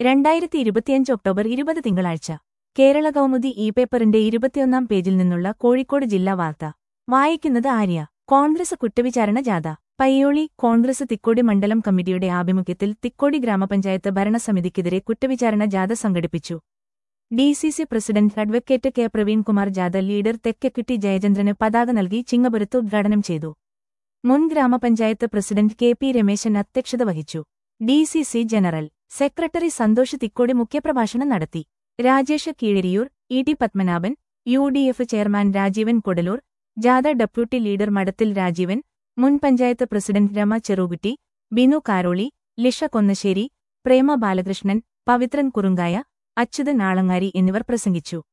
രണ്ടായിരത്തി ഇരുപത്തിയഞ്ച് ഒക്ടോബർ ഇരുപത് തിങ്കളാഴ്ച കേരള കൗമുദി ഇ പേപ്പറിന്റെ ഇരുപത്തിയൊന്നാം പേജിൽ നിന്നുള്ള കോഴിക്കോട് ജില്ലാ വാർത്ത വായിക്കുന്നത് ആര്യ കോൺഗ്രസ് കുറ്റവിചാരണ ജാഥ പയ്യോളി കോൺഗ്രസ് തിക്കോടി മണ്ഡലം കമ്മിറ്റിയുടെ ആഭിമുഖ്യത്തിൽ തിക്കോടി ഗ്രാമപഞ്ചായത്ത് ഭരണസമിതിക്കെതിരെ കുറ്റവിചാരണ ജാഥ സംഘടിപ്പിച്ചു D C C president advocate K Praveenkumar ജാഥ ലീഡർ തെക്കെക്കുട്ടി ജയചന്ദ്രന് പതാക നൽകി ചിങ്ങപുരത്ത് ഉദ്ഘാടനം ചെയ്തു മുൻ ഗ്രാമപഞ്ചായത്ത് പ്രസിഡന്റ് കെ പി രമേശൻ അധ്യക്ഷത വഹിച്ചു D C C general secretary Santhosh Thikkodi മുഖ്യപ്രഭാഷണം നടത്തി Rajesh Keezhariyur E T Padmanabhan U D F chairman Rajeevan Kodaloor ജാഥ ഡെപ്യൂട്ടി ലീഡർ മഠത്തിൽ രാജീവൻ മുൻ പഞ്ചായത്ത് പ്രസിഡന്റ് രമ ചെറുകുട്ടി ബിനു കാരോളി ലിഷ കൊന്നശ്ശേരി പ്രേമ ബാലകൃഷ്ണൻ പവിത്രൻ കുറുങ്കായ അച്യുതൻ ആളങ്ങാരി എന്നിവർ പ്രസംഗിച്ചു